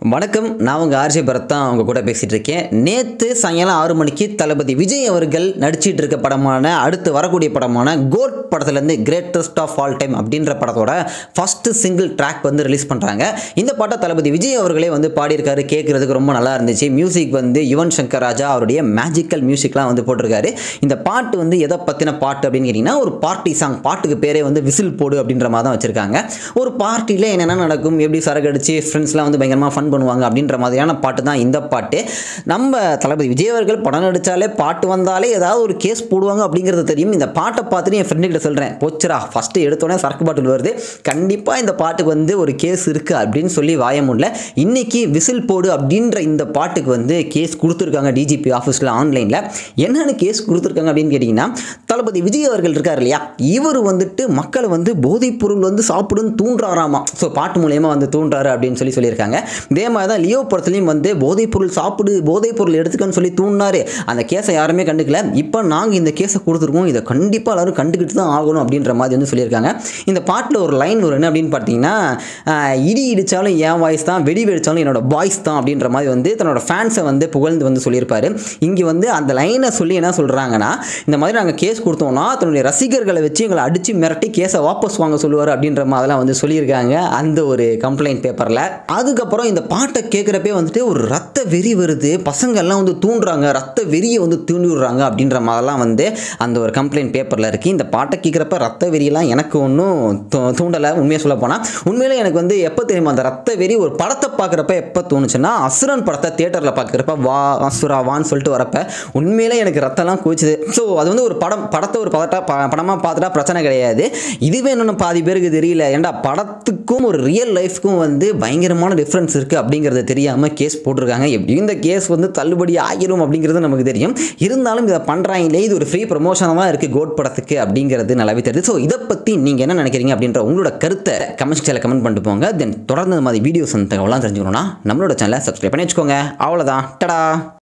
வணக்கம் நான் உங்கள் ஆர்ஜே பரத் தான் அவங்க கூட பேசிகிட்டு இருக்கேன் நேற்று சாயங்காலம் ஆறு மணிக்கு தளபதி விஜய் அவர்கள் நடிச்சிட்டு இருக்க படமான அடுத்து வரக்கூடிய படமான கோட் படத்துலேருந்து கிரேட்டஸ்ட் ஆஃப் ஆல் டைம் அப்படின்ற படத்தோட ஃபஸ்ட்டு சிங்கிள் ட்ராக் வந்து ரிலீஸ் பண்ணுறாங்க இந்த பாட்டை தளபதி விஜய் அவர்களே வந்து பாடியிருக்காரு கேட்குறதுக்கு ரொம்ப நல்லா இருந்துச்சு மியூசிக் வந்து யுவன் சங்கர் ராஜா அவருடைய மேஜிக்கல் மியூசிக்லாம் வந்து போட்டிருக்காரு இந்த பாட்டு வந்து எதை பற்றின பாட்டு அப்படின்னு கேட்டிங்கன்னா ஒரு பார்ட்டி சாங் பாட்டுக்கு பேரே வந்து விசில் போடு அப்படின்ற மாதிரி தான் வச்சுருக்காங்க ஒரு பார்ட்டியில் என்னென்ன நடக்கும் எப்படி சரக்கு அடிச்சு ஃப்ரெண்ட்ஸ்லாம் வந்து பயங்கரமாக ஃபன் பண்ணுவாங்க அப்படின்ற மாதிரியான பாட்டு தான் இந்த பாட்டு நம்ம தளபதி விஜய் அவர்கள் படம் நடித்தாலே பாட்டு வந்தாலே ஏதாவது ஒரு கேஸ் போடுவாங்க அப்படிங்கிறது தெரியும் இந்த பாட்டை பார்த்துட்டு என் ஃப்ரெண்டுகிட்ட சொல்கிறேன் போச்சுரா ஃபஸ்ட்டு எடுத்தோடனே சரக்கு பாட்டில் வருது கண்டிப்பாக இந்த பாட்டுக்கு வந்து ஒரு கேஸ் இருக்குது அப்படின்னு சொல்லி வாய முடியல இன்னைக்கு விசில் போடு அப்படின்ற இந்த பாட்டுக்கு வந்து கேஸ் கொடுத்துருக்காங்க டிஜிபி ஆஃபீஸில் ஆன்லைனில் என்னென்ன கேஸ் கொடுத்துருக்காங்க அப்படின்னு கேட்டிங்கன்னா தளபதி விஜய் அவர்கள் இருக்கார் இல்லையா இவர் வந்துட்டு மக்களை வந்து போதைப் பொருள் வந்து சாப்பிடுன்னு தூண்டுறாராமா ஸோ பாட்டு மூலயமா வந்து தூண்டுறாரு அப்படின்னு சொல்லி சொல்லியிருக்காங்க இதே மாதிரி தான் லியோ படத்துலையும் வந்து போதைப் பொருள் சாப்பிடு போதைப் பொருள் எடுத்துக்கன்னு சொல்லி தூண்டினாரு அந்த கேஸை யாருமே கண்டுக்கல இப்போ நாங்கள் இந்த கேஸை கொடுத்துருக்கோம் இதை கண்டிப்பாக எல்லாரும் கண்டுக்கிட்டு தான் ஆகணும் அப்படின்ற மாதிரி வந்து சொல்லியிருக்காங்க இந்த பாட்டில் ஒரு லைன் வரும் என்ன அப்படின்னு பார்த்தீங்கன்னா ஆஹ், இடி இடித்தாலும் என் வாய்ஸ் தான் வெடி வெடிச்சாலும் என்னோட வாய்ஸ் தான் அப்படின்ற மாதிரி வந்து தன்னோட ஃபேன்ஸை வந்து புகழ்ந்து வந்து சொல்லியிருப்பாரு இங்கே வந்து அந்த லைனை சொல்லி என்ன சொல்கிறாங்கன்னா இந்த மாதிரி நாங்கள் கேஸ் கொடுத்தோம்னா தன்னுடைய ரசிகர்களை வச்சு எங்களை அடித்து மிரட்டி கேஸை வாபஸ் வாங்க சொல்லுவார் அப்படின்ற மாதிரிலாம் வந்து சொல்லியிருக்காங்க அந்த ஒரு கம்ப்ளைண்ட் பேப்பரில் அதுக்கப்புறம் இந்த பாட்டை கேட்குறப்பே வந்துட்டு ஒரு ரத்த வெறி வருது பசங்கள்லாம் வந்து தூண்டுறாங்க ரத்த வெறியை வந்து தூண்டி விடுறாங்க அப்படின்ற மாதிரிலாம் வந்து அந்த ஒரு கம்ப்ளைண்ட் பேப்பரில் இருக்குது இந்த பாட்டை கேட்குறப்ப ரத்த வெறியெல்லாம் எனக்கு ஒன்றும் தூண்டலை உண்மையாக சொல்ல போனால் உண்மையிலே எனக்கு வந்து எப்போ தெரியுமா அந்த ரத்த வெறி ஒரு படத்தை பார்க்குறப்ப எப்போ தோணுச்சுன்னா அசுரன் படத்தை தேட்டரில் பார்க்குறப்ப வா அசுரா வான்னு சொல்லிட்டு வரப்ப உண்மையிலே எனக்கு ரத்தம்லாம் குவிச்சுது ஸோ அது வந்து ஒரு படம் படத்தை ஒரு பதட்டா ப- படமா பார்த்துட்டா பிரச்சனை கிடையாது இதுவே இன்னொன்று பாதி பேருக்கு தெரியல ஏன்டா படத்துக்கும் ஒரு ரியல் லைஃப்க்கும் வந்து பயங்கரமான டிஃப்ரென்ஸ் இருக்குது அப்படிங்கிறது தெரியாமல் கேஸ் போட்டிருக்காங்க எப்படி இந்த கேஸ் வந்து தள்ளுபடி ஆகிரும் அப்படிங்கிறது நமக்கு தெரியும் இருந்தாலும் இதை பண்ணுறாங்களே இது ஒரு ஃப்ரீ ப்ரொமோஷனாக இருக்குது கோட் படத்துக்கு அப்படிங்கிறது நல்லாவே தெரியுது ஸோ இதை பற்றி நீங்கள் என்ன நினைக்கிறீங்க அப்படின்ற உங்களோட கருத்தை கமெண்ட் செக்ஷனில் கமெண்ட் பண்ணிட்டு போங்க தென் தொடர்ந்து இந்த மாதிரி வீடியோஸ் வந்து தகவலாம் தெரிஞ்சுக்கணும்னா நம்மளோட சேனலை சப்ஸ்கிரைப் பண்ணி வச்சுக்கோங்க அவ்வளோதான் டடா